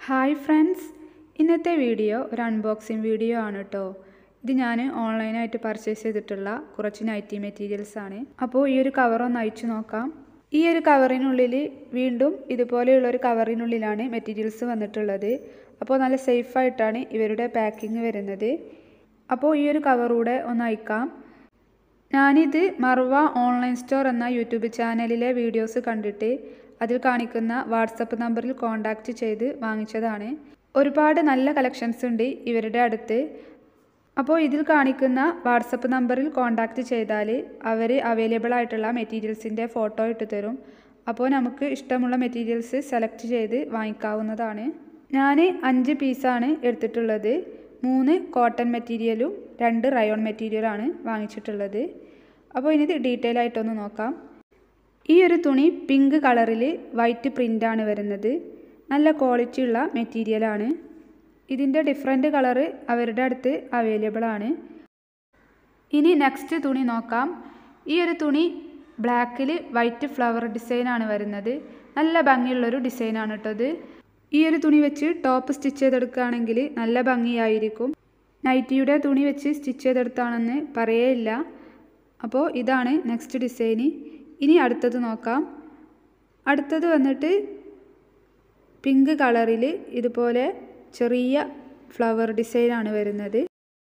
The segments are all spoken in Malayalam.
ഹായ് ഫ്രണ്ട്സ് ഇന്നത്തെ വീഡിയോ ഒരു അൺബോക്സിങ് വീഡിയോ ആണ് കേട്ടോ ഇത് ഞാൻ ഓൺലൈനായിട്ട് പർച്ചേസ് ചെയ്തിട്ടുള്ള കുറച്ച് നൈറ്റി മെറ്റീരിയൽസ് ആണ് അപ്പോൾ ഈ ഒരു കവർ ഒന്ന് അയച്ചു നോക്കാം ഈ ഒരു കവറിനുള്ളിൽ വീണ്ടും ഇതുപോലെയുള്ള ഒരു കവറിനുള്ളിലാണ് മെറ്റീരിയൽസ് വന്നിട്ടുള്ളത് അപ്പോൾ നല്ല സേഫായിട്ടാണ് ഇവരുടെ പാക്കിങ് വരുന്നത് അപ്പോൾ ഈ ഒരു കവറൂടെ ഒന്ന് അയക്കാം ഞാനിത് മർവ ഓൺലൈൻ സ്റ്റോർ എന്ന യൂട്യൂബ് ചാനലിലെ വീഡിയോസ് കണ്ടിട്ട് അതിൽ കാണിക്കുന്ന വാട്സപ്പ് നമ്പറിൽ കോൺടാക്റ്റ് ചെയ്ത് വാങ്ങിച്ചതാണ് ഒരുപാട് നല്ല കളക്ഷൻസ് ഉണ്ട് ഇവരുടെ അടുത്ത് അപ്പോൾ ഇതിൽ കാണിക്കുന്ന വാട്സപ്പ് നമ്പറിൽ കോൺടാക്റ്റ് ചെയ്താൽ അവർ അവൈലബിൾ ആയിട്ടുള്ള മെറ്റീരിയൽസിൻ്റെ ഫോട്ടോ ഇട്ട് തരും അപ്പോൾ നമുക്ക് ഇഷ്ടമുള്ള മെറ്റീരിയൽസ് സെലക്ട് ചെയ്ത് വാങ്ങിക്കാവുന്നതാണ് ഞാൻ അഞ്ച് പീസാണ് എടുത്തിട്ടുള്ളത് മൂന്ന് കോട്ടൺ മെറ്റീരിയലും രണ്ട് റയോൺ മെറ്റീരിയലാണ് വാങ്ങിച്ചിട്ടുള്ളത് അപ്പോൾ ഇനി ഇത് ഡീറ്റെയിൽ ആയിട്ടൊന്ന് നോക്കാം ഈ ഒരു തുണി പിങ്ക് കളറിൽ വൈറ്റ് പ്രിൻ്റാണ് വരുന്നത് നല്ല ക്വാളിറ്റി ഉള്ള മെറ്റീരിയലാണ് ഇതിൻ്റെ ഡിഫറെൻറ്റ് കളറ് അവരുടെ അടുത്ത് അവൈലബിൾ ആണ് ഇനി നെക്സ്റ്റ് തുണി നോക്കാം ഈ ഒരു തുണി ബ്ലാക്കിൽ വൈറ്റ് ഫ്ലവർ ഡിസൈനാണ് വരുന്നത് നല്ല ഭംഗിയുള്ളൊരു ഡിസൈനാണ് കേട്ടത് ഈ ഒരു തുണി വെച്ച് ടോപ്പ് സ്റ്റിച്ച് ചെയ്തെടുക്കുകയാണെങ്കിൽ നല്ല ഭംഗിയായിരിക്കും നൈറ്റിയുടെ തുണി വെച്ച് സ്റ്റിച്ച് ചെയ്തെടുത്താണെന്ന് പറയേയില്ല അപ്പോൾ ഇതാണ് നെക്സ്റ്റ് ഡിസൈന് ഇനി അടുത്തത് നോക്കാം അടുത്തത് വന്നിട്ട് പിങ്ക് കളറിൽ ഇതുപോലെ ചെറിയ ഫ്ലവർ ഡിസൈനാണ് വരുന്നത്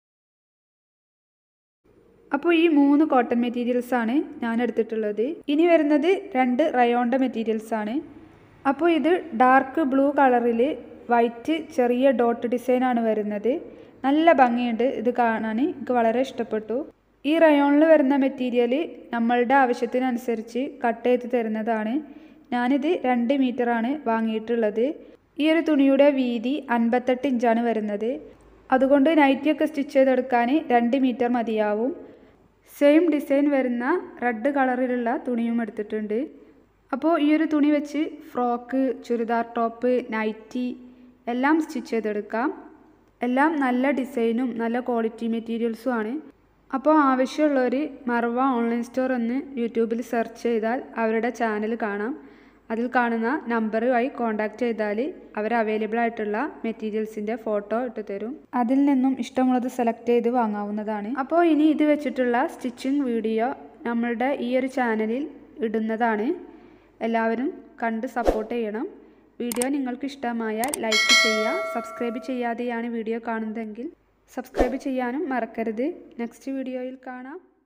അപ്പോൾ ഈ മൂന്ന് കോട്ടൺ മെറ്റീരിയൽസ് ആണ് ഞാൻ എടുത്തിട്ടുള്ളത് ഇനി വരുന്നത് രണ്ട് റയോണ്ട മെറ്റീരിയൽസ് ആണ് അപ്പോൾ ഇത് ഡാർക്ക് ബ്ലൂ കളറിൽ വൈറ്റ് ചെറിയ ഡോട്ട് ഡിസൈനാണ് വരുന്നത് നല്ല ഭംഗിയുണ്ട് ഇത് കാണാൻ എനിക്ക് വളരെ ഇഷ്ടപ്പെട്ടു ഈ റയോണിൽ വരുന്ന മെറ്റീരിയൽ നമ്മളുടെ ആവശ്യത്തിനനുസരിച്ച് കട്ട് ചെയ്ത് തരുന്നതാണ് ഞാനിത് രണ്ട് മീറ്ററാണ് വാങ്ങിയിട്ടുള്ളത് ഈ ഒരു തുണിയുടെ വീതി അൻപത്തെട്ട് ഇഞ്ചാണ് വരുന്നത് അതുകൊണ്ട് നൈറ്റിയൊക്കെ സ്റ്റിച്ച് ചെയ്തെടുക്കാൻ രണ്ട് മീറ്റർ മതിയാവും സെയിം ഡിസൈൻ വരുന്ന റെഡ് കളറിലുള്ള തുണിയും എടുത്തിട്ടുണ്ട് അപ്പോൾ ഈ ഒരു തുണി വെച്ച് ഫ്രോക്ക് ചുരിദാർ ടോപ്പ് നൈറ്റി എല്ലാം സ്റ്റിച്ച് ചെയ്തെടുക്കാം എല്ലാം നല്ല ഡിസൈനും നല്ല ക്വാളിറ്റി മെറ്റീരിയൽസും ആണ് അപ്പോൾ ആവശ്യമുള്ളവർ മർവ ഓൺലൈൻ സ്റ്റോർ എന്ന് യൂട്യൂബിൽ സെർച്ച് ചെയ്താൽ അവരുടെ ചാനൽ കാണാം അതിൽ കാണുന്ന നമ്പറുമായി കോൺടാക്റ്റ് ചെയ്താൽ അവർ അവൈലബിൾ ആയിട്ടുള്ള മെറ്റീരിയൽസിൻ്റെ ഫോട്ടോ ഇട്ട് തരും അതിൽ നിന്നും ഇഷ്ടമുള്ളത് സെലക്ട് ചെയ്ത് വാങ്ങാവുന്നതാണ് അപ്പോൾ ഇനി ഇത് വെച്ചിട്ടുള്ള സ്റ്റിച്ചിങ് വീഡിയോ നമ്മളുടെ ഈ ഒരു ചാനലിൽ ഇടുന്നതാണ് എല്ലാവരും കണ്ട് സപ്പോർട്ട് ചെയ്യണം വീഡിയോ നിങ്ങൾക്ക് ഇഷ്ടമായാൽ ലൈക്ക് ചെയ്യുക സബ്സ്ക്രൈബ് ചെയ്യാതെയാണ് വീഡിയോ കാണുന്നതെങ്കിൽ സബ്സ്ക്രൈബ് ചെയ്യാനും മറക്കരുത് നെക്സ്റ്റ് വീഡിയോയിൽ കാണാം